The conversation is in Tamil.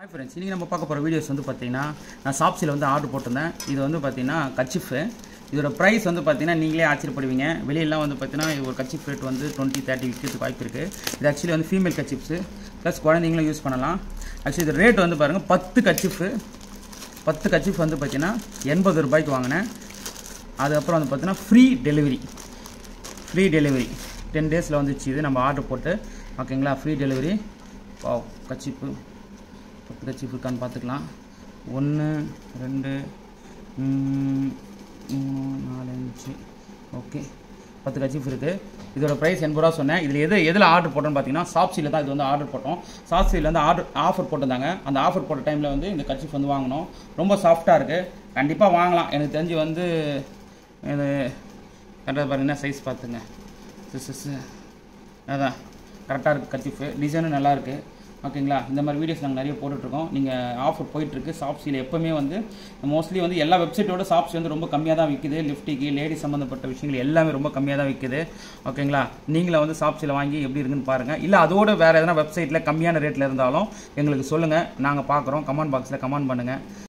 ஹாய் ஃப்ரெண்ட்ஸ் இன்றைக்கி நம்ம பார்க்க போகிற வீடியோஸ் வந்து பார்த்தீங்கன்னா நான் ஷாப்ஸில் வந்து ஆர்டர் போட்டிருந்தேன் இது வந்து பார்த்தீங்கன்னா கச்சிஃபு இதோட ப்ரைஸ் வந்து பார்த்தீங்கன்னா நீங்களே ஆச்சரியப்படுவீங்க வெளியெல்லாம் வந்து பார்த்தீங்கன்னா இது ஒரு கச்சிஃப் ரேட் வந்து டுவெண்ட்டி தேர்ட்டி விற்கிறதுக்கு வாய்ப்பு இருக்குது இது ஆக்சுவலி வந்து ஃபீமேல் கச்சிப்ஸு ப்ளஸ் குழந்தைங்களும் யூஸ் பண்ணலாம் ஆக்சுவலி இது ரேட் வந்து பாருங்கள் பத்து கச்சிஃபு பத்து கச்சிஃப் வந்து பார்த்தீங்கன்னா எண்பது ரூபாய்க்கு வாங்கினேன் அதுக்கப்புறம் வந்து பார்த்தீங்கன்னா free delivery free delivery ten டேஸில் வந்துச்சு இது நம்ம ஆர்டர் போட்டு ஓகேங்களா ஃப்ரீ டெலிவரி வாவ் கச்சிப்பு பத்து கச்சிப்பு இருக்கான்னு பார்த்துக்கலாம் ஒன்று ரெண்டு ம், மூணு நாலு அஞ்சு ஓகே பத்து கச்சிப் இருக்குது இதோட ப்ரைஸ் எண்பது ரூபா சொன்னேன் இதில் எது எதில் ஆர்டர் போட்டோன்னு பார்த்தீங்கன்னா சாப்ஸியில் தான் இது வந்து ஆர்டர் போட்டோம் சாப்ஸியில் வந்து ஆர்டர் ஆஃபர் போட்டிருந்தாங்க அந்த ஆஃபர் போட்ட டைமில் வந்து இந்த கச்சிப் வந்து வாங்கினோம் ரொம்ப சாஃப்டாக இருக்குது கண்டிப்பாக வாங்கலாம் எனக்கு தெரிஞ்சு வந்து இது கரெக்டாக பாருங்கன்னா சைஸ் பார்த்துங்க சிஸ் சிஸ் அதான் கரெக்டாக இருக்குது கச்சிஃபு டிசைனும் நல்லா இருக்கு ஓகேங்களா இந்த மாதிரி வீடியோஸ் நாங்கள் நிறைய போட்டுட்ருக்கோம் நீங்கள் ஆஃபர் போயிட்டுருக்கு சாப்ஸியில் எப்போவுமே வந்து மோஸ்ட்லி வந்து எல்லா வெப்சைட்டோட சாப்ஸ் வந்து ரொம்ப கம்மியாக தான் விற்குது லிஃப்டிக்கு லேடி சம்மந்தப்பட்ட விஷயங்கள் எல்லாமே ரொம்ப கம்மியாக தான் விற்குது ஓகேங்களா நீங்களும் வந்து சாப்ஸில் வாங்கி எப்படி இருக்குன்னு பாருங்கள் இல்லை அதோட வேறு எதனா வெப்சைட்டில் கம்மியான ரேட்டில் இருந்தாலும் எங்களுக்கு சொல்லுங்கள் நாங்கள் பார்க்குறோம் கமெண்ட் பாக்ஸில் கமெண்ட் பண்ணுங்கள்